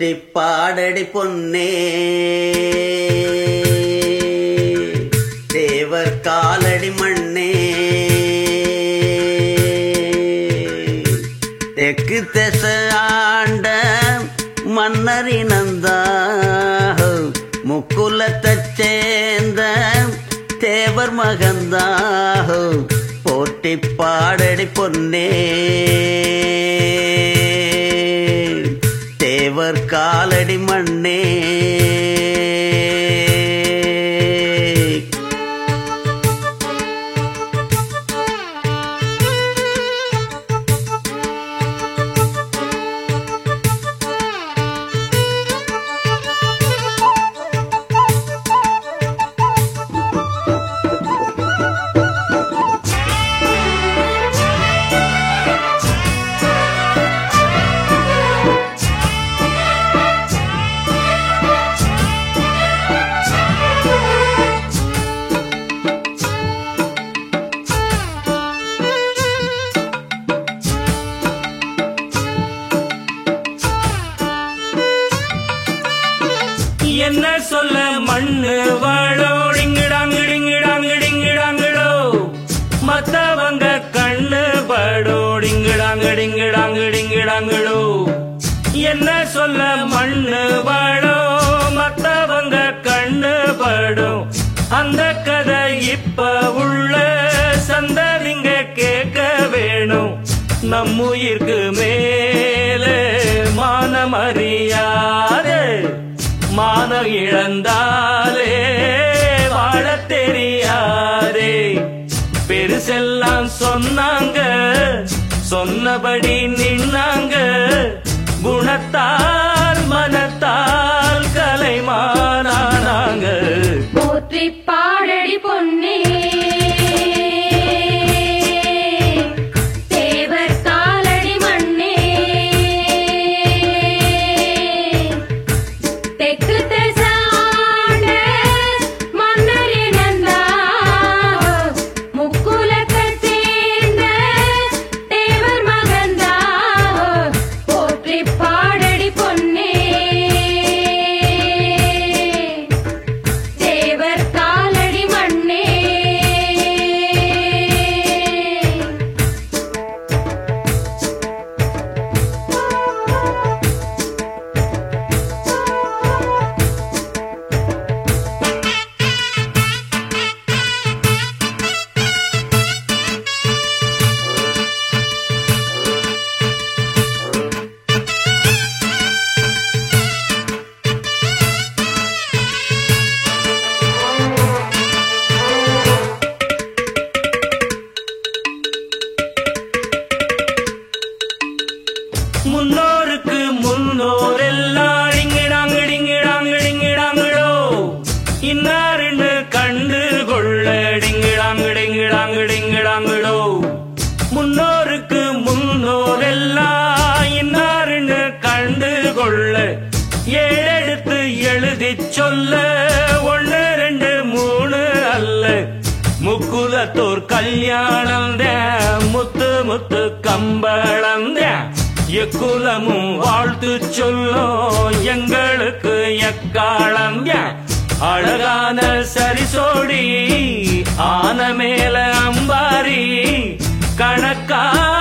போற்றி பாடடி பொன்னே தேவர் காலடி மண்ணே தெற்கு திச ஆண்ட மன்னரினந்தா முக்குலத்தைச் சேர்ந்த தேவர் மகந்தாக போட்டி பாடடி பொன்னே தேவர் காலடி மண்ணே என்ன சொல்ல மண்ணு வாழோடிங்கிடாங்கிடிங்கிடாங்கிடிங்கிடாங்கிடோ மத்தவங்க கண்ணு படோடிங்கிடாங்கிடிங்கிடாங்கிடிங்கிடாங்கிடோ என்ன சொல்ல மண்ணு வாழோ மத்தவங்க கண்ணு படும் அந்த கதை இப்ப உள்ள சந்ததிங்க கேட்க வேணும் நம்முயிர்க்கு மேலே மானமறியாதே மானம் இழந்தாலே வாழத் தெரியாதே பெருசெல்லாம் சொன்னாங்க சொன்னபடி நின்னாங்க குணத்தால் மனத்தால் கலைமானாங்க போற்றி பாடடி பொன்னே தேவர் காலடி மண்ணே தெற்கு திசாண்ட மன்னரினந்தா முக்குலத்தைச் சேர்ந்த தேவர் மகந்தா போற்றி பாடடி பொன்னே தேவர் காலடி மண்ணே முன்னோருக்கு முன்னோர் எல்லாம் டிங்கிடாங்கிடிங்கிடாங்கிடிங்கிடாங்கிடோ இன்னாருன்னு கண்டு கொள்ள டிங்கிடாங்கிடிங்கிடாங்கிடிங்கிடாங்கிடோ முன்னோருக்கு முன்னோர் எல்லாம் இன்னாருன்னு கண்டு கொள்ள ஏழெடுத்து எழுதி சொல்ல ஒன்னு ரெண்டு மூணு அல்ல முக்குலத்தோர் கல்யாணம் முத்து முத்து கம்பளம் எக்குலமும் வாழ்த்து சொல்லும் எங்களுக்கு எக்காலம் அழகான சரிசோடி ஆன மேல அம்பாரி கணக்கா